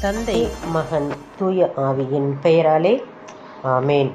தந்தை மகன் தூய ஆவியின் பெயராலே ஆமேன்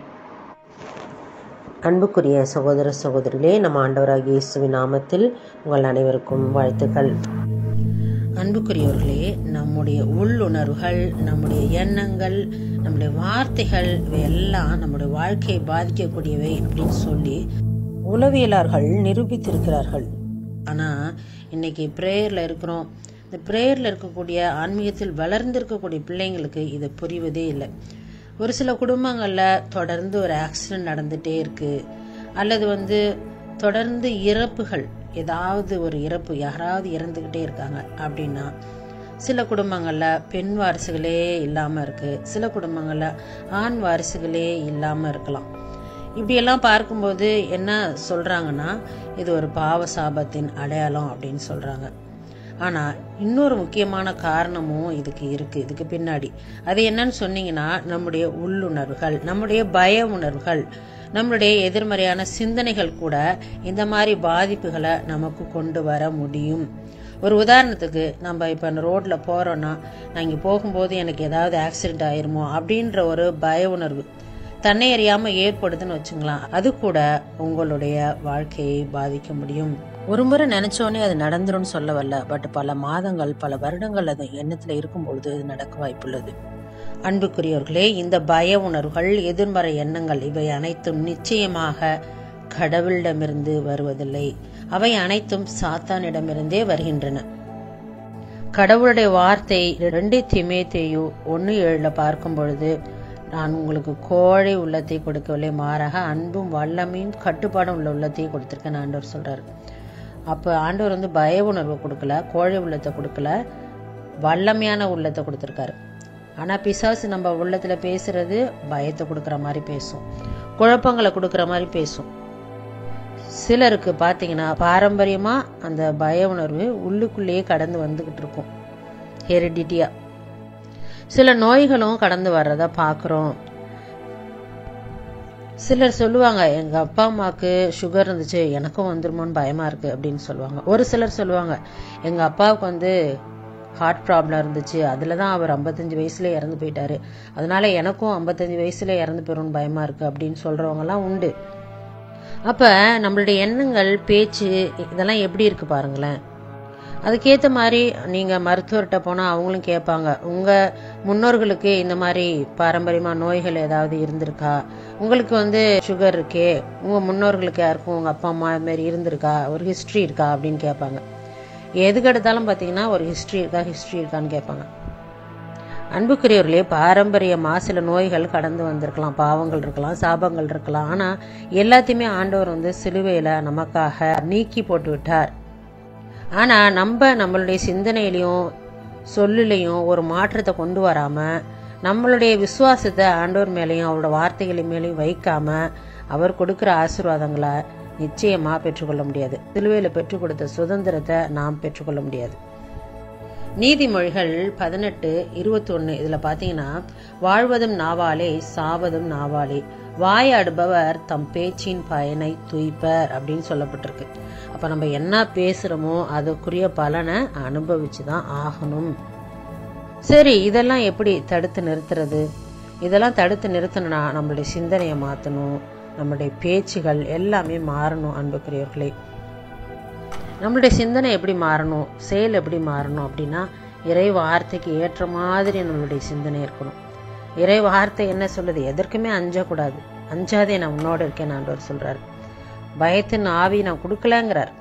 அன்புக்குரிய சகோதர சகோதரிகளே நம் ஆண்டவராகிய இயேசுவின் நாமத்தில் உங்கள் அனைவருக்கும் வாழ்த்துக்கள் அன்புக்குரியவர்களே நம்முடைய உள்ளுணர்வுகள் நம்முடைய எண்ணங்கள் நம்முடைய வார்த்தைகள் இவையெல்லாம் நம்முடைய வாழ்க்கையை பாதிக்கக்கூடியவை அப்படின்னு சொல்லி உளவியலாளர்கள் நிரூபித்திருக்கிறார்கள் ஆனால் இன்னைக்கு ப்ரேயரில் இருக்கிறோம் இந்த ப்ரேயரில் இருக்கக்கூடிய ஆன்மீகத்தில் வளர்ந்திருக்கக்கூடிய பிள்ளைங்களுக்கு இது புரிவதே இல்லை ஒரு சில குடும்பங்களில் தொடர்ந்து ஒரு ஆக்சிடென்ட் நடந்துகிட்டே இருக்குது அல்லது வந்து தொடர்ந்து இறப்புகள் ஏதாவது ஒரு இறப்பு யாராவது இறந்துக்கிட்டே இருக்காங்க அப்படின்னா சில குடும்பங்களில் பெண் வாரிசுகளே இல்லாமல் இருக்குது சில குடும்பங்களில் ஆண் வாரிசுகளே இல்லாமல் இருக்கலாம் இப்படியெல்லாம் பார்க்கும்போது என்ன சொல்கிறாங்கன்னா இது ஒரு பாவ சாபத்தின் அடையாளம் அப்படின்னு சொல்கிறாங்க ஆனால் இன்னொரு முக்கியமான காரணமும் இதுக்கு இருக்குது இதுக்கு பின்னாடி அது என்னன்னு சொன்னீங்கன்னா நம்முடைய உள்ளுணர்வுகள் நம்முடைய பய உணர்வுகள் நம்மளுடைய எதிர்மறையான சிந்தனைகள் கூட இந்த மாதிரி பாதிப்புகளை நமக்கு கொண்டு வர முடியும் ஒரு உதாரணத்துக்கு நம்ம இப்போ ரோட்டில் போகிறோன்னா நான் இங்கே போகும்போது எனக்கு ஏதாவது ஆக்சிடென்ட் ஆயிருமோ அப்படின்ற ஒரு பய உணர்வு தன்னை அறியாமல் ஏற்படுதுன்னு வச்சுங்களேன் அது கூட உங்களுடைய வாழ்க்கையை பாதிக்க முடியும் ஒரு முறை நினைச்சோன்னே அது நடந்துரும்னு சொல்ல வரல பட் பல மாதங்கள் பல வருடங்கள் அது எண்ணத்தில் இருக்கும் பொழுது அது நடக்க வாய்ப்புள்ளது அன்புக்குரியவர்களே இந்த பய உணர்வுகள் எதிர்மறை எண்ணங்கள் இவை அனைத்தும் நிச்சயமாக கடவுளிடமிருந்து வருவதில்லை அவை அனைத்தும் சாத்தானிடமிருந்தே வருகின்றன கடவுளுடைய வார்த்தை ரெண்டு திமேத்தேயு ஒன்னு ஏழுல பார்க்கும் பொழுது நான் உங்களுக்கு கோழை உள்ளத்தை கொடுக்கவில்லை மாறாக அன்பும் வல்லமையும் கட்டுப்பாடும் உள்ள உள்ளத்தை கொடுத்திருக்கேன் ஆண்டவர் சொல்றாரு அப்போ ஆண்டவர் வந்து பய உணர்வை கொடுக்கல கோழை உள்ளத்தை கொடுக்கல வல்லமையான உள்ளத்தை கொடுத்துருக்காரு ஆனால் பிசாசு நம்ம உள்ளத்தில் பேசுறது பயத்தை கொடுக்குற மாதிரி பேசும் குழப்பங்களை கொடுக்குற மாதிரி பேசும் சிலருக்கு பார்த்தீங்கன்னா பாரம்பரியமாக அந்த பய உணர்வு உள்ளுக்குள்ளேயே கடந்து வந்துக்கிட்டு இருக்கும் ஹெரிடிட்டியாக சில நோய்களும் கடந்து வர்றத பார்க்குறோம் சிலர் சொல்லுவாங்க எங்க அப்பா அம்மாவுக்கு சுகர் இருந்துச்சு எனக்கும் வந்துருமோன்னு பயமா இருக்கு அப்படின்னு சொல்லுவாங்க ஒரு சிலர் சொல்லுவாங்க எங்க அப்பாவுக்கு வந்து ஹார்ட் ப்ராப்ளம் இருந்துச்சு அதில் தான் அவர் ஐம்பத்தஞ்சு வயசுல இறந்து போயிட்டாரு அதனால எனக்கும் ஐம்பத்தஞ்சு வயசுல இறந்து போயிடும்னு பயமா இருக்கு அப்படின்னு சொல்றவங்கலாம் உண்டு அப்ப நம்மளுடைய எண்ணங்கள் பேச்சு இதெல்லாம் எப்படி இருக்கு பாருங்களேன் அதுக்கேற்ற மாதிரி நீங்கள் மருத்துவர்கிட்ட போனால் அவங்களும் கேட்பாங்க உங்கள் முன்னோர்களுக்கு இந்த மாதிரி பாரம்பரியமாக நோய்கள் ஏதாவது இருந்திருக்கா உங்களுக்கு வந்து சுகர் இருக்கே உங்கள் முன்னோர்களுக்கு யாருக்கும் உங்கள் அப்பா அம்மா இது மாதிரி இருந்திருக்கா ஒரு ஹிஸ்ட்ரி இருக்கா அப்படின்னு கேட்பாங்க எதுக்கு எடுத்தாலும் பார்த்தீங்கன்னா ஒரு ஹிஸ்ட்ரி இருக்கா ஹிஸ்ட்ரி இருக்கான்னு கேட்பாங்க அன்புக்குரியவர்களே பாரம்பரியமாக சில நோய்கள் கடந்து வந்திருக்கலாம் பாவங்கள் இருக்கலாம் சாபங்கள் இருக்கலாம் ஆனால் எல்லாத்தையுமே ஆண்டவர் வந்து சிலுவையில் நமக்காக நீக்கி போட்டு விட்டார் ஆனா நம்ம நம்மளுடைய சிந்தனையிலையும் சொல்லுலையும் ஒரு மாற்றத்தை கொண்டு வராம நம்மளுடைய விசுவாசத்தை ஆண்டவர் மேலையும் அவரோட வார்த்தைகள் மேலையும் வைக்காம அவர் கொடுக்கிற ஆசீர்வாதங்களை நிச்சயமா பெற்றுக்கொள்ள முடியாது சிலுவையில பெற்றுக் கொடுத்த சுதந்திரத்தை நாம் பெற்றுக்கொள்ள முடியாது நீதிமொழிகள் பதினெட்டு இருபத்தி ஒன்னு இதுல பாத்தீங்கன்னா வாழ்வதும் நாவாலே சாவதும் நாவாலே வாயாடுபவர் தம் பேச்சின் பயனை துய்ப்பர் அப்படின்னு சொல்லப்பட்டிருக்கு அப்ப நம்ம என்ன பேசுறோமோ அதுக்குரிய பலனை அனுபவிச்சு தான் ஆகணும் சரி இதெல்லாம் எப்படி தடுத்து நிறுத்துறது இதெல்லாம் தடுத்து நிறுத்தணும்னா நம்மளுடைய சிந்தனையை மாற்றணும் நம்மளுடைய பேச்சுகள் எல்லாமே மாறணும் அன்புக்குரியவர்களே நம்மளுடைய சிந்தனை எப்படி மாறணும் செயல் எப்படி மாறணும் அப்படின்னா இறை வார்த்தைக்கு ஏற்ற மாதிரி நம்மளுடைய சிந்தனை இருக்கணும் இறை வார்த்தை என்ன சொல்லுது எதற்குமே அஞ்சக்கூடாது அஞ்சாதே நான் உன்னோட இருக்கேன் ஆண்டவர் சொல்றாரு பயத்தின் ஆவி நான் கொடுக்கலங்கிறார்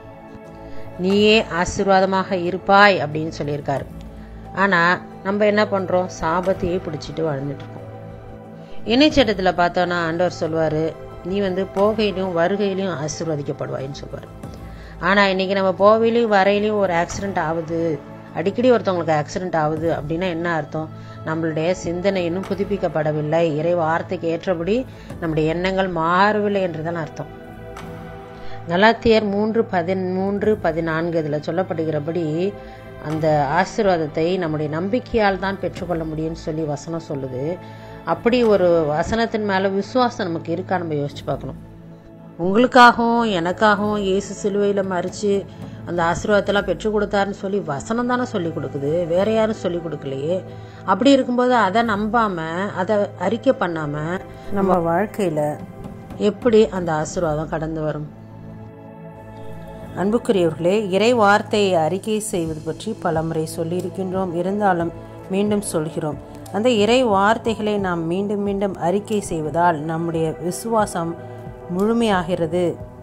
நீயே ஆசீர்வாதமாக இருப்பாய் அப்படின்னு சொல்லியிருக்காரு ஆனா நம்ம என்ன பண்றோம் சாபத்தையே பிடிச்சிட்டு வாழ்ந்துட்டு இருக்கோம் இணைச்சட்டத்துல பார்த்தோன்னா ஆண்டவர் சொல்வாரு நீ வந்து போகையிலும் வருகையிலும் ஆசீர்வதிக்கப்படுவாயின்னு சொல்வாரு ஆனா இன்னைக்கு நம்ம போவையிலையும் வரையிலையும் ஒரு ஆக்சிடென்ட் ஆகுது அடிக்கடி ஒருத்தவங்களுக்கு ஆக்சிடென்ட் ஆகுது அப்படின்னா என்ன அர்த்தம் நம்மளுடைய சிந்தனை இன்னும் புதுப்பிக்கப்படவில்லை இறை வார்த்தைக்கு ஏற்றபடி நம்முடைய எண்ணங்கள் மாறவில்லை என்றுதான் அர்த்தம் கலாத்தியர் மூன்று பதிமூன்று பதினான்கு இதில் சொல்லப்படுகிறபடி அந்த ஆசீர்வாதத்தை நம்முடைய நம்பிக்கையால் தான் பெற்றுக்கொள்ள முடியும்னு சொல்லி வசனம் சொல்லுது அப்படி ஒரு வசனத்தின் மேல விசுவாசம் நமக்கு இருக்கா நம்ம யோசிச்சு பார்க்கணும் உங்களுக்காகவும் எனக்காகவும் இயேசு சிலுவையில் மறித்து அந்த ஆசீர்வாதத்தெல்லாம் பெற்றுக் கொடுத்தாருன்னு சொல்லி வசனம் தானே சொல்லி கொடுக்குது வேற யாரும் சொல்லி கொடுக்கலையே அப்படி இருக்கும்போது அதை நம்பாம அதை அறிக்கை பண்ணாம நம்ம வாழ்க்கையில எப்படி அந்த ஆசீர்வாதம் கடந்து வரும் அன்புக்குரியவர்களே இறை வார்த்தையை அறிக்கை செய்வது பற்றி பலமுறை சொல்லியிருக்கின்றோம் இருந்தாலும் மீண்டும் சொல்கிறோம் அந்த இறை வார்த்தைகளை நாம் மீண்டும் மீண்டும் அறிக்கை செய்வதால் நம்முடைய விசுவாசம் முழுமையாகிறது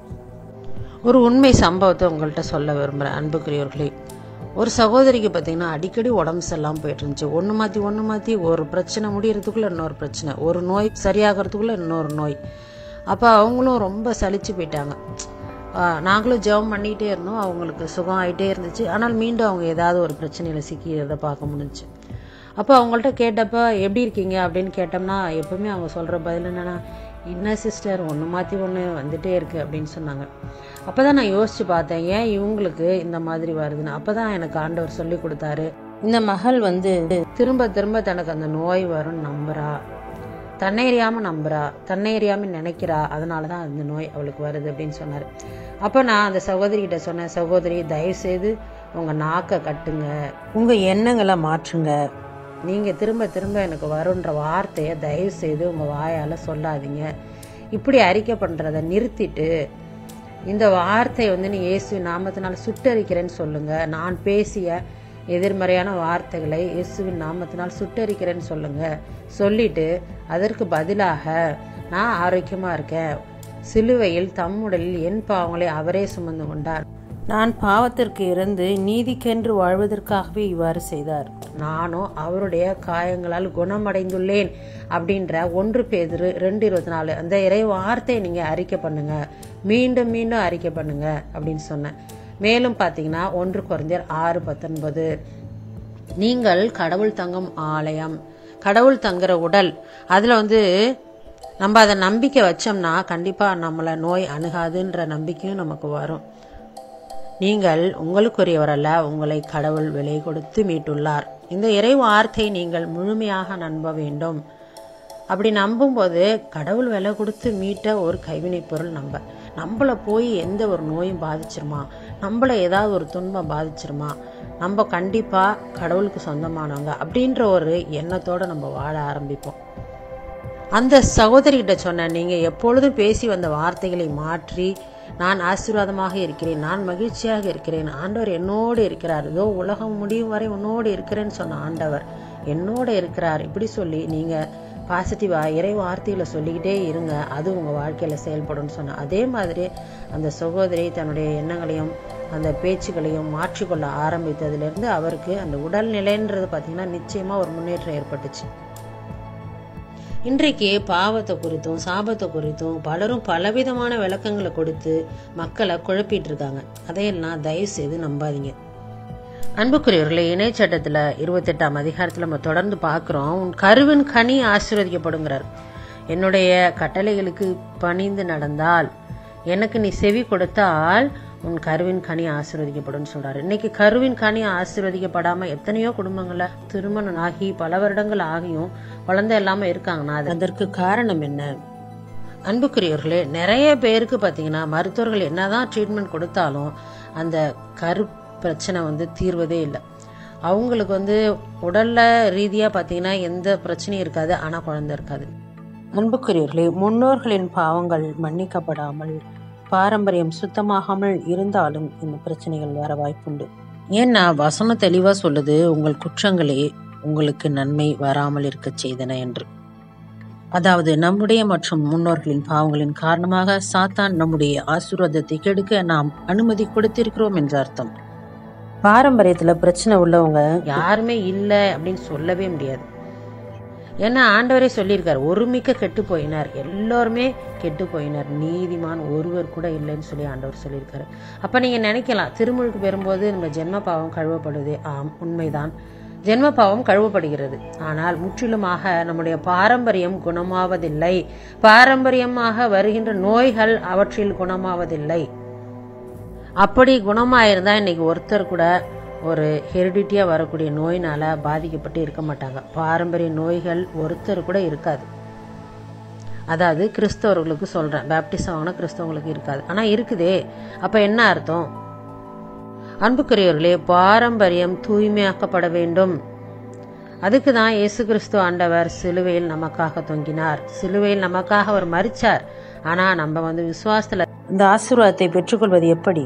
ஒரு உண்மை சம்பவத்தை உங்கள்கிட்ட சொல்ல விரும்புகிறேன் அன்புக்குரியவர்களே ஒரு சகோதரிக்கு பார்த்தீங்கன்னா அடிக்கடி உடம்பு சரியில்லாமல் போயிட்டு இருந்துச்சு ஒன்று மாற்றி ஒன்று மாற்றி ஒரு பிரச்சனை முடியறதுக்குள்ள இன்னொரு பிரச்சனை ஒரு நோய் சரியாகிறதுக்குள்ள இன்னொரு நோய் அப்போ அவங்களும் ரொம்ப சலிச்சு போயிட்டாங்க ஆஹ் நாங்களும் ஜெபம் பண்ணிகிட்டே இருந்தோம் அவங்களுக்கு சுகம் ஆகிட்டே இருந்துச்சு ஆனால் மீண்டும் அவங்க ஏதாவது ஒரு பிரச்சனையில் சிக்கிறத பார்க்க முடிஞ்சுச்சு அப்போ அவங்கள்ட்ட கேட்டப்ப எப்படி இருக்கீங்க அப்படின்னு கேட்டோம்னா எப்பவுமே அவங்க சொல்கிற பதில் என்னன்னா என்ன சிஸ்டர் ஒன்று மாற்றி ஒன்று வந்துட்டே இருக்கு அப்படின்னு சொன்னாங்க அப்போ தான் நான் யோசிச்சு பார்த்தேன் ஏன் இவங்களுக்கு இந்த மாதிரி வருதுன்னு அப்போ தான் எனக்கு ஆண்டவர் சொல்லி கொடுத்தாரு இந்த மகள் வந்து திரும்ப திரும்ப தனக்கு அந்த நோய் வரும்னு நம்புறா தன்னை அறியாம நம்புறா தன்னை அறியாம நினைக்கிறா அதனால தான் அந்த நோய் அவளுக்கு வருது அப்படின்னு சொன்னார் அப்போ நான் அந்த சகோதரி கிட்ட சொன்னேன் சகோதரி தயவு செய்து உங்க நாக்கை கட்டுங்க உங்க எண்ணங்களை மாற்றுங்க நீங்க திரும்ப திரும்ப எனக்கு வருன்ற வார்த்தையை தயவு செய்து உங்க வாயால சொல்லாதீங்க இப்படி அறிக்கை பண்றதை நிறுத்திட்டு இந்த வார்த்தை வந்து நீ இயேசு நாமத்தினால சுட்டரிக்கிறேன்னு சொல்லுங்க நான் பேசிய எதிர்மறையான வார்த்தைகளை இயேசுவின் நாமத்தினால் சுட்டரிக்கிறேன்னு சொல்லுங்க சொல்லிட்டு அதற்கு பதிலாக நான் ஆரோக்கியமா இருக்கேன் சிலுவையில் தம்முடலில் என் பாவங்களை அவரே சுமந்து கொண்டார் நான் பாவத்திற்கு இருந்து நீதிக்கென்று வாழ்வதற்காகவே இவ்வாறு செய்தார் நானும் அவருடைய காயங்களால் குணமடைந்துள்ளேன் அப்படின்ற ஒன்று பேதிரு ரெண்டு இருபத்தி நாலு அந்த இறை வார்த்தையை நீங்க அறிக்கை பண்ணுங்க மீண்டும் மீண்டும் அறிக்கை பண்ணுங்க அப்படின்னு சொன்னேன் மேலும் பார்த்தீங்கன்னா ஒன்று குறைந்தர் ஆறு பத்தொன்பது நீங்கள் கடவுள் தங்கும் ஆலயம் கடவுள் தங்குற உடல் அதுல வந்து நம்ம அதை நம்பிக்கை வச்சோம்னா கண்டிப்பா நம்மளை நோய் அணுகாதுன்ற நம்பிக்கையும் நமக்கு வரும் நீங்கள் உங்களுக்குரியவர் அல்ல உங்களை கடவுள் விலை கொடுத்து மீட்டுள்ளார் இந்த இறை வார்த்தை நீங்கள் முழுமையாக நம்ப வேண்டும் அப்படி நம்பும்போது கடவுள் விலை கொடுத்து மீட்ட ஒரு கைவினைப் பொருள் நம்ம நம்மளை போய் எந்த ஒரு நோயும் பாதிச்சிருமா நம்மளை ஏதாவது ஒரு துன்பம் பாதிச்சிருமா நம்ம கண்டிப்பா கடவுளுக்கு சொந்தமானவங்க அப்படின்ற ஒரு எண்ணத்தோட நம்ம வாழ ஆரம்பிப்போம் அந்த சகோதரிகிட்ட சொன்னேன் நீங்க எப்பொழுதும் பேசி வந்த வார்த்தைகளை மாற்றி நான் ஆசீர்வாதமாக இருக்கிறேன் நான் மகிழ்ச்சியாக இருக்கிறேன் ஆண்டவர் என்னோடு இருக்கிறார் இதோ உலகம் முடியும் வரை உன்னோடு இருக்கிறேன்னு சொன்ன ஆண்டவர் என்னோட இருக்கிறார் இப்படி சொல்லி நீங்க பாசிட்டிவா இறை வார்த்தைகளை சொல்லிக்கிட்டே இருங்க அது உங்க வாழ்க்கையில செயல்படும்னு சொன்ன அதே மாதிரி அந்த சகோதரி தன்னுடைய எண்ணங்களையும் அந்த பேச்சுகளையும் மாற்றிக்கொள்ள ஆரம்பித்ததிலிருந்து அவருக்கு அந்த உடல்நிலைன்றது பார்த்தீங்கன்னா நிச்சயமா ஒரு முன்னேற்றம் ஏற்பட்டுச்சு இன்றைக்கு பாவத்தை குறித்தும் சாபத்தை குறித்தும் பலரும் பலவிதமான விளக்கங்களை கொடுத்து மக்களை குழப்பிட்டு இருக்காங்க அதையெல்லாம் தயவு செய்து நம்பாதீங்க அன்புக்குரியவர்களே இணைச்சட்டத்துல இருபத்தெட்டாம் அதிகாரத்துல நம்ம தொடர்ந்து பார்க்கிறோம் உன் கருவின் கனி ஆசீர்வதிக்கப்படுங்கிறார் என்னுடைய கட்டளைகளுக்கு பணிந்து நடந்தால் எனக்கு நீ செவி கொடுத்தால் உன் கருவின் கனி ஆசீர்வதிக்கப்படும் சொல்றாரு இன்னைக்கு கருவின் கனி ஆசீர்வதிக்கப்படாம எத்தனையோ குடும்பங்கள்ல திருமணம் ஆகி பல வருடங்கள் ஆகியும் குழந்தை இல்லாம இருக்காங்கன்னா அது- அதற்கு காரணம் என்ன அன்புக்குரியவர்களே நிறைய பேருக்கு பார்த்தீங்கன்னா மருத்துவர்கள் என்னதான் ட்ரீட்மெண்ட் கொடுத்தாலும் அந்த கரு பிரச்சனை வந்து தீர்வதே இல்லை அவங்களுக்கு வந்து உடல்ல ரீதியா பார்த்தீங்கன்னா எந்த பிரச்சனையும் இருக்காது ஆனா குழந்தை இருக்காது அன்புக்குரியவர்களே முன்னோர்களின் பாவங்கள் மன்னிக்கப்படாமல் பாரம்பரியம் சுத்தமாகாமல் இருந்தாலும் இந்த பிரச்சனைகள் வர வாய்ப்புண்டு ஏன்னா வசனம் தெளிவா சொல்லுது உங்கள் குற்றங்களே உங்களுக்கு நன்மை வராமல் இருக்க செய்தன என்று அதாவது நம்முடைய மற்றும் முன்னோர்களின் பாவங்களின் காரணமாக சாத்தான் நம்முடைய ஆசீர்வாதத்தை கெடுக்க நாம் அனுமதி கொடுத்திருக்கிறோம் என்ற அர்த்தம் பாரம்பரியத்துல பிரச்சனை உள்ளவங்க யாருமே இல்லை அப்படின்னு சொல்லவே முடியாது ஏன்னா ஆண்டவரே சொல்லியிருக்கார் ஒருமிக்க கெட்டு போயினார் எல்லோருமே கெட்டு போயினார் நீதிமான் ஒருவர் கூட இல்லைன்னு சொல்லி ஆண்டவர் சொல்லியிருக்காரு அப்ப நீங்க நினைக்கலாம் திருமுழுக்கு பெறும்போது நம்ம ஜென்ம பாவம் கழுவப்படுது ஆம் உண்மைதான் ஜென்ம பாவம் கழுவப்படுகிறது ஆனால் முற்றிலுமாக நம்முடைய பாரம்பரியம் குணமாவதில்லை பாரம்பரியமாக வருகின்ற நோய்கள் அவற்றில் குணமாவதில்லை அப்படி குணமாயிருந்தா இன்னைக்கு ஒருத்தர் கூட ஒரு ஹெரிடிட்டியா வரக்கூடிய நோயினால பாதிக்கப்பட்டு இருக்க மாட்டாங்க பாரம்பரிய நோய்கள் ஒருத்தர் கூட இருக்காது அதாவது கிறிஸ்தவர்களுக்கு சொல்றேன் பேப்டிசம் வாங்கினா கிறிஸ்தவங்களுக்கு இருக்காது ஆனா இருக்குதே அப்ப என்ன அர்த்தம் அன்புக்குரியவர்களே பாரம்பரியம் தூய்மையாக்கப்பட வேண்டும் அதுக்கு தான் இயேசு கிறிஸ்து ஆண்டவர் சிலுவையில் நமக்காக தொங்கினார் சிலுவையில் நமக்காக அவர் மறிச்சார் ஆனா நம்ம வந்து விசுவாசத்துல இந்த ஆசீர்வாதத்தை பெற்றுக்கொள்வது எப்படி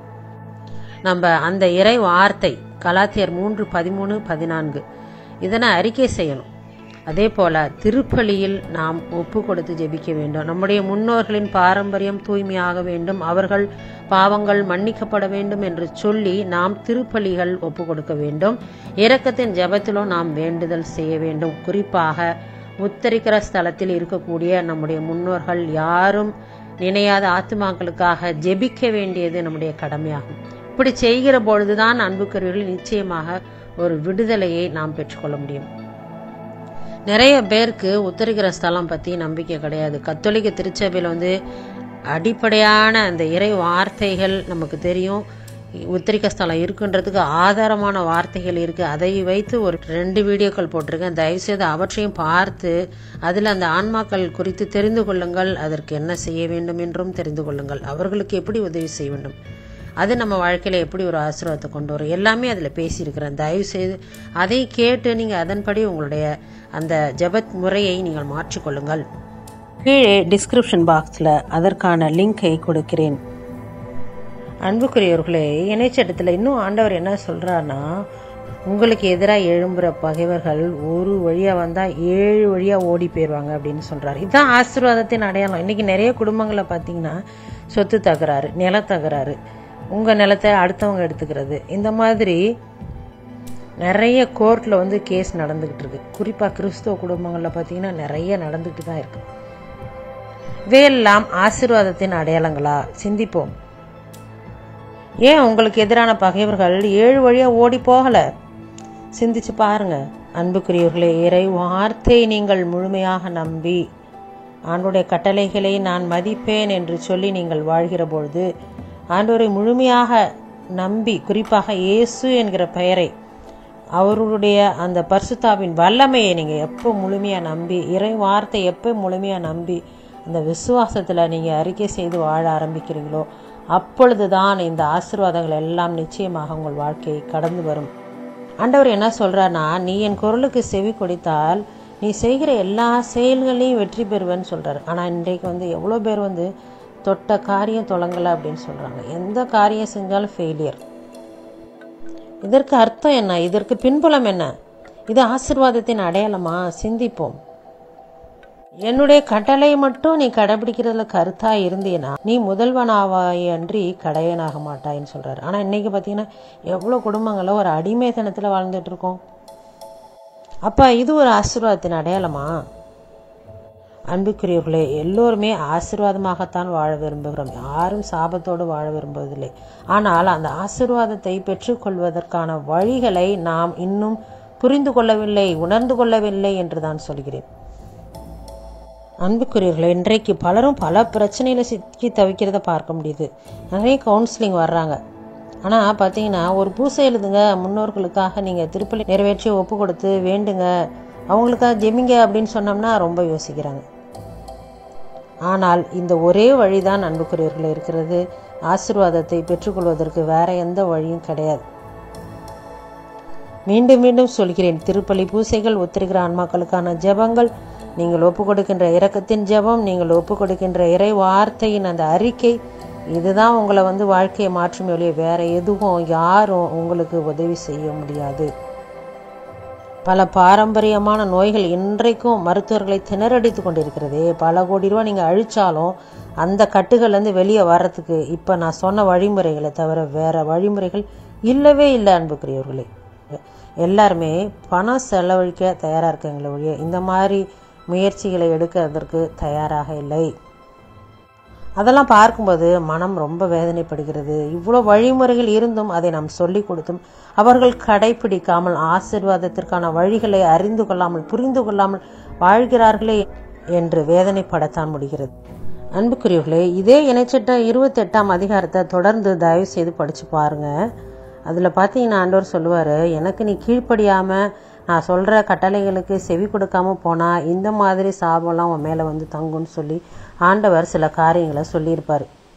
நம்ம அந்த இறை வார்த்தை கலாத்தியர் மூன்று பதிமூணு பதினான்கு இதனை அறிக்கை செய்யணும் அதே போல திருப்பலியில் நாம் ஒப்பு கொடுத்து ஜெபிக்க வேண்டும் நம்முடைய முன்னோர்களின் பாரம்பரியம் தூய்மையாக வேண்டும் அவர்கள் பாவங்கள் மன்னிக்கப்பட வேண்டும் என்று சொல்லி நாம் திருப்பலிகள் ஒப்பு கொடுக்க வேண்டும் இரக்கத்தின் ஜெபத்திலும் நாம் வேண்டுதல் செய்ய வேண்டும் குறிப்பாக உத்தரிக்கிற ஸ்தலத்தில் இருக்கக்கூடிய நம்முடைய முன்னோர்கள் யாரும் நினையாத ஆத்மாக்களுக்காக ஜெபிக்க வேண்டியது நம்முடைய கடமையாகும் இப்படி செய்கிற பொழுதுதான் அன்புக்குரியவர்கள் நிச்சயமாக ஒரு விடுதலையை நாம் பெற்றுக்கொள்ள முடியும் நிறைய பேருக்கு உத்தரிக்கிற ஸ்தலம் பற்றி நம்பிக்கை கிடையாது கத்தோலிக்க திருச்சபையில் வந்து அடிப்படையான அந்த இறை வார்த்தைகள் நமக்கு தெரியும் உத்தரிக்க ஸ்தலம் இருக்குன்றதுக்கு ஆதாரமான வார்த்தைகள் இருக்குது அதை வைத்து ஒரு ரெண்டு வீடியோக்கள் போட்டிருக்கேன் தயவுசெய்து அவற்றையும் பார்த்து அதில் அந்த ஆன்மாக்கள் குறித்து தெரிந்து கொள்ளுங்கள் அதற்கு என்ன செய்ய வேண்டும் என்றும் தெரிந்து கொள்ளுங்கள் அவர்களுக்கு எப்படி உதவி செய்ய வேண்டும் அது நம்ம வாழ்க்கையில் எப்படி ஒரு ஆசீர்வாதத்தை கொண்டு வரும் எல்லாமே அதில் பேசியிருக்கிறேன் தயவு செய்து அதை கேட்டு நீங்கள் அதன்படி உங்களுடைய அந்த ஜபத் முறையை நீங்கள் மாற்றிக்கொள்ளுங்கள் கீழே டிஸ்கிரிப்ஷன் பாக்ஸில் அதற்கான லிங்கை கொடுக்கிறேன் அன்புக்குரியவர்களே இணைச்சட்டத்தில் இன்னும் ஆண்டவர் என்ன சொல்கிறாருன்னா உங்களுக்கு எதிராக எழும்புற பகைவர்கள் ஒரு வழியாக வந்தால் ஏழு வழியாக ஓடி போயிடுவாங்க அப்படின்னு சொல்கிறாரு இதுதான் ஆசீர்வாதத்தின் அடையாளம் இன்றைக்கி நிறைய குடும்பங்களை பார்த்தீங்கன்னா சொத்து தகராறு நில தகராறு உங்கள் நிலத்தை அடுத்தவங்க எடுத்துக்கிறது இந்த மாதிரி நிறைய கோர்ட்டில் வந்து கேஸ் நடந்துக்கிட்டு இருக்கு குறிப்பாக கிறிஸ்துவ குடும்பங்களில் பார்த்தீங்கன்னா நிறைய நடந்துக்கிட்டு தான் இருக்கு இவையெல்லாம் ஆசீர்வாதத்தின் அடையாளங்களா சிந்திப்போம் ஏன் உங்களுக்கு எதிரான பகைவர்கள் ஏழு வழியாக ஓடி போகலை சிந்திச்சு பாருங்க அன்புக்குரியவர்களே இறை வார்த்தை நீங்கள் முழுமையாக நம்பி ஆண்டுடைய கட்டளைகளை நான் மதிப்பேன் என்று சொல்லி நீங்கள் வாழ்கிற பொழுது ஆண்டவரை முழுமையாக நம்பி குறிப்பாக இயேசு என்கிற பெயரை அவருடைய அந்த பரிசுத்தாவின் வல்லமையை நீங்கள் எப்போ முழுமையாக நம்பி இறை வார்த்தை எப்போ முழுமையாக நம்பி அந்த விசுவாசத்தில் நீங்கள் அறிக்கை செய்து வாழ ஆரம்பிக்கிறீங்களோ அப்பொழுது தான் இந்த ஆசீர்வாதங்கள் எல்லாம் நிச்சயமாக உங்கள் வாழ்க்கையை கடந்து வரும் ஆண்டவர் என்ன சொல்கிறான்னா நீ என் குரலுக்கு செவி கொடுத்தால் நீ செய்கிற எல்லா செயல்களையும் வெற்றி பெறுவேன்னு சொல்கிறார் ஆனால் இன்றைக்கு வந்து எவ்வளோ பேர் வந்து தொட்ட காரியம் தொடங்கலை அப்படின்னு சொல்கிறாங்க எந்த காரியம் செஞ்சாலும் ஃபெயிலியர் இதற்கு அர்த்தம் என்ன இதற்கு பின்புலம் என்ன இது ஆசிர்வாதத்தின் அடையாளமா சிந்திப்போம் என்னுடைய கட்டளை மட்டும் நீ கடைபிடிக்கிறதுல கருத்தா இருந்தீனா நீ முதல்வனாவாய் அன்றி கடையனாக மாட்டாயின்னு சொல்றாரு ஆனா இன்னைக்கு பாத்தீங்கன்னா எவ்வளவு குடும்பங்கள ஒரு அடிமைத்தனத்துல வாழ்ந்துட்டு இருக்கோம் அப்ப இது ஒரு ஆசீர்வாதத்தின் அடையாளமா அன்புக்குரியவர்களே எல்லோருமே ஆசீர்வாதமாகத்தான் வாழ விரும்புகிறோம் யாரும் சாபத்தோடு வாழ விரும்புவதில்லை ஆனால் அந்த ஆசீர்வாதத்தை பெற்றுக்கொள்வதற்கான வழிகளை நாம் இன்னும் புரிந்து கொள்ளவில்லை உணர்ந்து கொள்ளவில்லை என்று தான் சொல்கிறேன் அன்புக்குரியவர்களே இன்றைக்கு பலரும் பல பிரச்சனையில் சிக்கி தவிக்கிறத பார்க்க முடியுது நிறைய கவுன்சிலிங் வர்றாங்க ஆனால் பார்த்தீங்கன்னா ஒரு பூசை எழுதுங்க முன்னோர்களுக்காக நீங்கள் திருப்பலி நிறைவேற்றி ஒப்பு கொடுத்து வேண்டுங்க அவங்களுக்காக ஜெமிங்க அப்படின்னு சொன்னோம்னா ரொம்ப யோசிக்கிறாங்க ஆனால் இந்த ஒரே வழிதான் அன்புக்குரியவர்கள் இருக்கிறது ஆசிர்வாதத்தை பெற்றுக்கொள்வதற்கு வேற எந்த வழியும் கிடையாது மீண்டும் மீண்டும் சொல்கிறேன் திருப்பலி பூசைகள் ஒத்திருக்கிற ஆன்மாக்களுக்கான ஜெபங்கள் நீங்கள் ஒப்பு கொடுக்கின்ற இரக்கத்தின் ஜெபம் நீங்கள் ஒப்பு கொடுக்கின்ற இறை வார்த்தையின் அந்த அறிக்கை இதுதான் உங்களை வந்து வாழ்க்கையை மாற்றும் ஒழிய வேற எதுவும் யாரும் உங்களுக்கு உதவி செய்ய முடியாது பல பாரம்பரியமான நோய்கள் இன்றைக்கும் மருத்துவர்களை திணறடித்து கொண்டிருக்கிறதே பல கோடி ரூபா நீங்கள் அழிச்சாலும் அந்த கட்டுகள்லேருந்து வெளியே வர்றதுக்கு இப்போ நான் சொன்ன வழிமுறைகளை தவிர வேற வழிமுறைகள் இல்லவே இல்லை அன்புக்குரியவர்களே எல்லாருமே பணம் செலவழிக்க தயாராக இருக்காங்களே ஒழிய இந்த மாதிரி முயற்சிகளை எடுக்கிறதற்கு தயாராக இல்லை அதெல்லாம் பார்க்கும்போது மனம் ரொம்ப வேதனைப்படுகிறது இவ்வளோ வழிமுறைகள் இருந்தும் அதை நாம் சொல்லி கொடுத்தும் அவர்கள் கடைபிடிக்காமல் ஆசிர்வாதத்திற்கான வழிகளை அறிந்து கொள்ளாமல் புரிந்து கொள்ளாமல் வாழ்கிறார்களே என்று வேதனைப்படத்தான் முடிகிறது அன்புக்குரியவர்களே இதே இணைச்சட்ட இருபத்தெட்டாம் அதிகாரத்தை தொடர்ந்து தயவு செய்து படித்து பாருங்க அதில் பார்த்தீங்கன்னா ஆண்டவர் சொல்லுவார் எனக்கு நீ கீழ்ப்படியாமல் நான் சொல்கிற கட்டளைகளுக்கு செவி கொடுக்காம போனால் இந்த மாதிரி சாபம்லாம் உன் மேலே வந்து தங்கும்னு சொல்லி ஆண்டவர் சில காரியங்களை சொல்லியிருப்பார்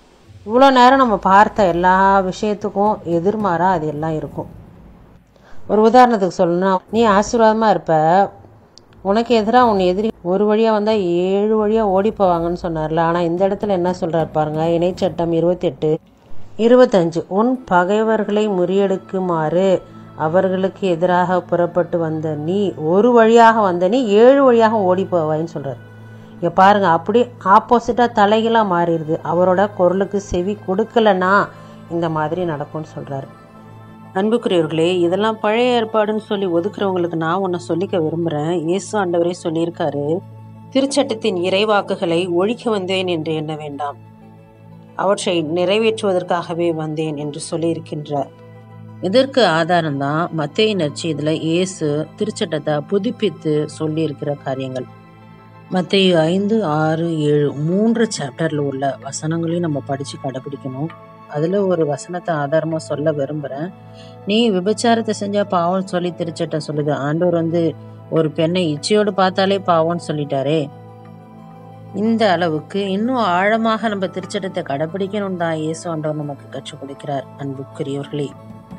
இவ்வளோ நேரம் நம்ம பார்த்த எல்லா விஷயத்துக்கும் எதிர்மாறா அது எல்லாம் இருக்கும் ஒரு உதாரணத்துக்கு சொல்லணும்னா நீ ஆசீர்வாதமாக இருப்ப உனக்கு எதிராக உன் எதிரி ஒரு வழியாக வந்தால் ஏழு வழியாக ஓடி போவாங்கன்னு சொன்னார்ல ஆனால் இந்த இடத்துல என்ன சொல்கிறார் பாருங்க இணைச்சட்டம் இருபத்தெட்டு இருபத்தஞ்சு உன் பகைவர்களை முறியெடுக்குமாறு அவர்களுக்கு எதிராக புறப்பட்டு வந்த நீ ஒரு வழியாக வந்த நீ ஏழு வழியாக ஓடி போவாயின்னு சொல்கிறார் இங்கே பாருங்க அப்படி ஆப்போசிட்டாக தலைகளாக மாறிடுது அவரோட குரலுக்கு செவி கொடுக்கலன்னா இந்த மாதிரி நடக்கும்னு சொல்கிறாரு அன்புக்குரியவர்களே இதெல்லாம் பழைய ஏற்பாடுன்னு சொல்லி ஒதுக்குறவங்களுக்கு நான் ஒன்று சொல்லிக்க விரும்புகிறேன் இயேசு ஆண்டவரே சொல்லியிருக்காரு திருச்சட்டத்தின் இறைவாக்குகளை ஒழிக்க வந்தேன் என்று எண்ண வேண்டாம் அவற்றை நிறைவேற்றுவதற்காகவே வந்தேன் என்று சொல்லியிருக்கின்றார் இதற்கு ஆதாரம் தான் மத்திய நற்செய்தியில் இயேசு திருச்சட்டத்தை புதுப்பித்து சொல்லியிருக்கிற காரியங்கள் மத்திய ஐந்து ஆறு ஏழு மூன்று சாப்டர்ல உள்ள வசனங்களையும் நம்ம படிச்சு கடைபிடிக்கணும் அதுல ஒரு வசனத்தை ஆதாரமா சொல்ல விரும்புறேன் நீ விபச்சாரத்தை செஞ்சா பாவம் சொல்லி திருச்சட்டம் சொல்லுது ஆண்டவர் வந்து ஒரு பெண்ணை இச்சையோடு பார்த்தாலே பாவம்னு சொல்லிட்டாரே இந்த அளவுக்கு இன்னும் ஆழமாக நம்ம திருச்சட்டத்தை கடைபிடிக்கணும் தான் இயேசு ஆண்டவர் நமக்கு கற்றுக் கொடுக்கிறார் அன்புக்குரியவர்களே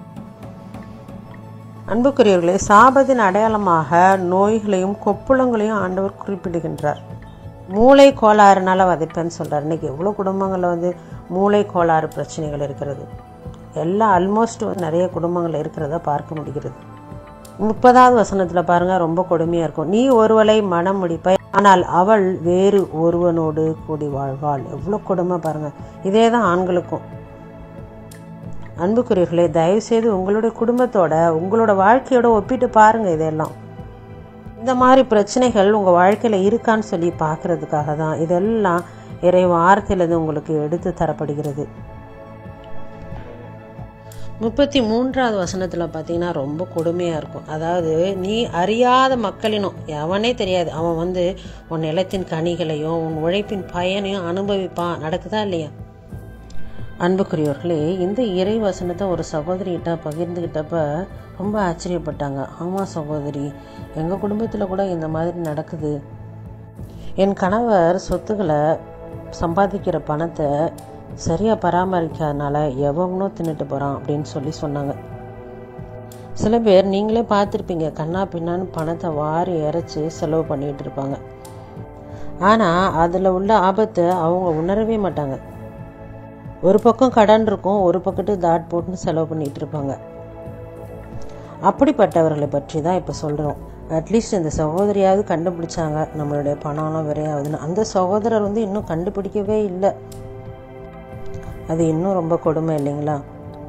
அன்புக்குரியவர்களே சாபத்தின் அடையாளமாக நோய்களையும் கொப்புளங்களையும் ஆண்டவர் குறிப்பிடுகின்றார் மூளை கோளாறுனால வதைப்பேன்னு சொல்றார் இன்னைக்கு எவ்வளோ குடும்பங்களில் வந்து மூளை கோளாறு பிரச்சனைகள் இருக்கிறது எல்லாம் ஆல்மோஸ்ட் நிறைய குடும்பங்கள் இருக்கிறத பார்க்க முடிகிறது முப்பதாவது வசனத்துல பாருங்க ரொம்ப கொடுமையா இருக்கும் நீ ஒருவளை மனம் முடிப்பாய் ஆனால் அவள் வேறு ஒருவனோடு கூடி வாழ்வாள் எவ்வளோ கொடுமை பாருங்க இதே தான் ஆண்களுக்கும் அன்புக்குரியவர்களே தயவு செய்து உங்களுடைய குடும்பத்தோட உங்களோட வாழ்க்கையோட ஒப்பிட்டு பாருங்க இதெல்லாம் இந்த மாதிரி பிரச்சனைகள் உங்க வாழ்க்கையில இருக்கான்னு சொல்லி பார்க்கறதுக்காக தான் இதெல்லாம் இறை வார்த்தையிலிருந்து உங்களுக்கு எடுத்து தரப்படுகிறது முப்பத்தி மூன்றாவது வசனத்துல பார்த்தீங்கன்னா ரொம்ப கொடுமையா இருக்கும் அதாவது நீ அறியாத மக்களினும் எவனே தெரியாது அவன் வந்து உன் நிலத்தின் கனிகளையும் உன் உழைப்பின் பயனையும் அனுபவிப்பான் நடக்குதா இல்லையா அன்புக்குரியவர்களே இந்த இறை வசனத்தை ஒரு சகோதரிகிட்ட பகிர்ந்துக்கிட்டப்ப ரொம்ப ஆச்சரியப்பட்டாங்க ஆமாம் சகோதரி எங்கள் குடும்பத்தில் கூட இந்த மாதிரி நடக்குது என் கணவர் சொத்துக்களை சம்பாதிக்கிற பணத்தை சரியாக பராமரிக்காதனால எவனோ தின்னுட்டு போகிறான் அப்படின்னு சொல்லி சொன்னாங்க சில பேர் நீங்களே பார்த்துருப்பீங்க கண்ணா பின்னான்னு பணத்தை வாரி இறைச்சி செலவு பண்ணிட்டு இருப்பாங்க ஆனால் அதில் உள்ள ஆபத்தை அவங்க உணரவே மாட்டாங்க ஒரு பக்கம் கடன் இருக்கும் ஒரு பக்கத்து தாட் போட்டுன்னு செலவு பண்ணிட்டு இருப்பாங்க அப்படிப்பட்டவர்களை பற்றி தான் இப்போ சொல்கிறோம் அட்லீஸ்ட் இந்த சகோதரியாவது கண்டுபிடிச்சாங்க நம்மளுடைய பணம்லாம் விரையாகுதுன்னு அந்த சகோதரர் வந்து இன்னும் கண்டுபிடிக்கவே இல்லை அது இன்னும் ரொம்ப கொடுமை இல்லைங்களா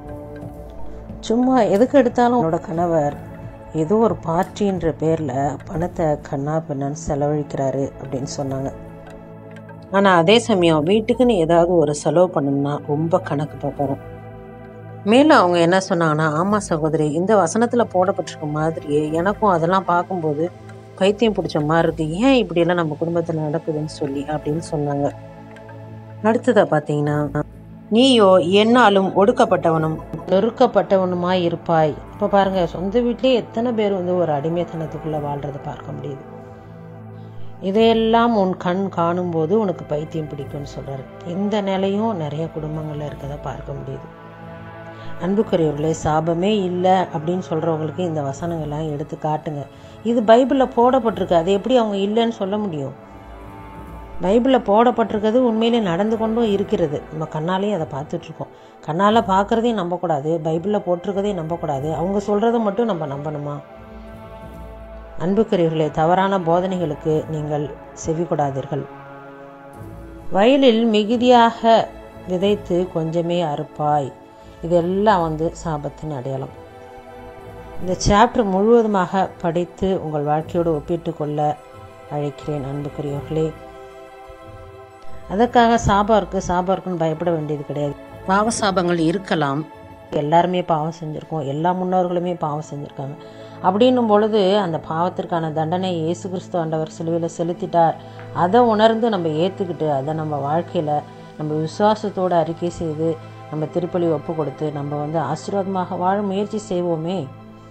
சும்மா எதுக்கு எடுத்தாலும் என்னோட கணவர் ஏதோ ஒரு பார்ட்டின்ற பேரில் பணத்தை கண்ணா பின்னான்னு செலவழிக்கிறாரு அப்படின்னு சொன்னாங்க ஆனால் அதே சமயம் வீட்டுக்குன்னு ஏதாவது ஒரு செலவு பண்ணணும்னா ரொம்ப கணக்கு பார்க்குறோம் மேலும் அவங்க என்ன சொன்னாங்கன்னா ஆமாம் சகோதரி இந்த வசனத்தில் போடப்பட்டிருக்க மாதிரியே எனக்கும் அதெல்லாம் பார்க்கும்போது பைத்தியம் பிடிச்ச மாதிரி இருக்கு ஏன் இப்படியெல்லாம் நம்ம குடும்பத்தில் நடக்குதுன்னு சொல்லி அப்படின்னு சொன்னாங்க அடுத்ததா பார்த்தீங்கன்னா நீயோ என்னாலும் ஒடுக்கப்பட்டவனும் நொறுக்கப்பட்டவனுமாய் இருப்பாய் இப்போ பாருங்க சொந்த வீட்டிலே எத்தனை பேர் வந்து ஒரு அடிமைத்தனத்துக்குள்ள வாழ்றதை பார்க்க முடியுது இதையெல்லாம் உன் கண் காணும்போது உனக்கு பைத்தியம் பிடிக்கும்னு சொல்றாரு இந்த நிலையும் நிறைய குடும்பங்கள்ல இருக்கதை பார்க்க முடியுது அன்புக்குரியவர்களே சாபமே இல்லை அப்படின்னு சொல்றவங்களுக்கு இந்த வசனங்கள்லாம் எடுத்து காட்டுங்க இது பைபிளில் போடப்பட்டிருக்கு அது எப்படி அவங்க இல்லைன்னு சொல்ல முடியும் பைபிளில் போடப்பட்டிருக்கிறது உண்மையிலே நடந்து கொண்டும் இருக்கிறது நம்ம கண்ணாலேயே அதை பார்த்துட்ருக்கோம் கண்ணால் பார்க்குறதையும் நம்பக்கூடாது பைபிளில் போட்டிருக்கதையும் நம்பக்கூடாது அவங்க சொல்கிறத மட்டும் நம்ம நம்பணுமா அன்புக்குரியவர்களே தவறான போதனைகளுக்கு நீங்கள் செவிகொடாதீர்கள் வயலில் மிகுதியாக விதைத்து கொஞ்சமே அறுப்பாய் இதெல்லாம் வந்து சாபத்தின் அடையாளம் இந்த சாப்டர் முழுவதுமாக படித்து உங்கள் வாழ்க்கையோடு ஒப்பிட்டு கொள்ள அழைக்கிறேன் அன்புக்குரியவர்களே அதற்காக சாபம் இருக்கு சாபம் இருக்குன்னு பயப்பட வேண்டியது கிடையாது பாவ சாபங்கள் இருக்கலாம் எல்லாருமே பாவம் செஞ்சுருக்கோம் எல்லா முன்னோர்களுமே பாவம் செஞ்சுருக்காங்க அப்படின்னும் பொழுது அந்த பாவத்திற்கான தண்டனை இயேசு கிறிஸ்து ஆண்டவர் சிலுவையில் செலுத்திட்டார் அதை உணர்ந்து நம்ம ஏற்றுக்கிட்டு அதை நம்ம வாழ்க்கையில் நம்ம விசுவாசத்தோடு அறிக்கை செய்து நம்ம திருப்பலி ஒப்பு கொடுத்து நம்ம வந்து ஆசீர்வாதமாக வாழ முயற்சி செய்வோமே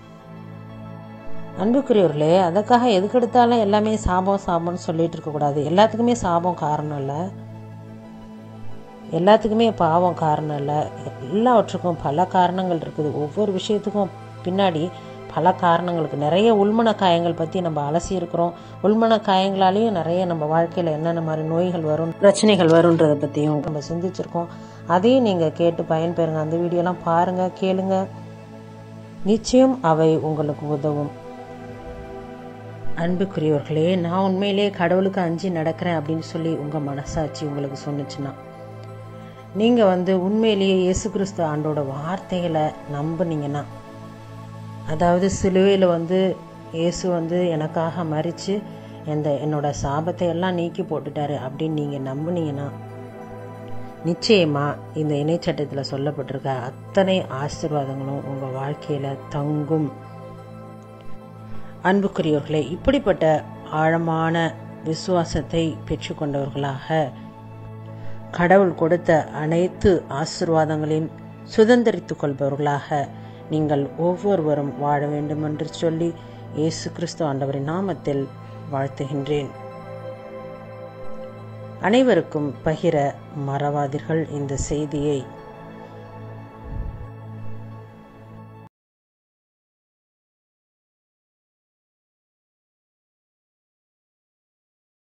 அன்புக்குரியவர்களே அதுக்காக எதுக்கெடுத்தாலும் எல்லாமே சாபம் சாபம்னு சொல்லிட்டு இருக்கக்கூடாது எல்லாத்துக்குமே சாபம் காரணம் இல்லை எல்லாத்துக்குமே பாவம் காரணம் இல்லை எல்லாவற்றுக்கும் பல காரணங்கள் இருக்குது ஒவ்வொரு விஷயத்துக்கும் பின்னாடி பல காரணங்களுக்கு நிறைய உள்மன காயங்கள் பற்றி நம்ம அலசி இருக்கிறோம் உள்மன காயங்களாலேயும் நிறைய நம்ம வாழ்க்கையில் என்னென்ன மாதிரி நோய்கள் வரும் பிரச்சனைகள் வரும்ன்றதை பற்றியும் நம்ம சிந்திச்சிருக்கோம் அதையும் நீங்கள் கேட்டு பயன்பெறுங்க அந்த வீடியோலாம் பாருங்கள் கேளுங்க நிச்சயம் அவை உங்களுக்கு உதவும் அன்புக்குரியவர்களே நான் உண்மையிலேயே கடவுளுக்கு அஞ்சு நடக்கிறேன் அப்படின்னு சொல்லி உங்கள் மனசாட்சி உங்களுக்கு சொன்னுச்சுன்னா நீங்கள் வந்து உண்மையிலேயே இயேசு கிறிஸ்து ஆண்டோட வார்த்தைகளை நம்புனீங்கன்னா அதாவது சிலுவையில் வந்து இயேசு வந்து எனக்காக மறித்து இந்த என்னோட சாபத்தை எல்லாம் நீக்கி போட்டுட்டாரு அப்படின்னு நீங்கள் நம்புனீங்கன்னா நிச்சயமாக இந்த இணைச்சட்டத்தில் சொல்லப்பட்டிருக்க அத்தனை ஆசீர்வாதங்களும் உங்கள் வாழ்க்கையில் தங்கும் அன்புக்குரியவர்களே இப்படிப்பட்ட ஆழமான விசுவாசத்தை பெற்றுக்கொண்டவர்களாக கடவுள் கொடுத்த அனைத்து ஆசிர்வாதங்களையும் சுதந்திரித்துக் கொள்பவர்களாக நீங்கள் ஒவ்வொருவரும் வாழ வேண்டும் என்று சொல்லி இயேசு கிறிஸ்து ஆண்டவரின் நாமத்தில் வாழ்த்துகின்றேன் அனைவருக்கும் பகிர மறவாதீர்கள் இந்த செய்தியை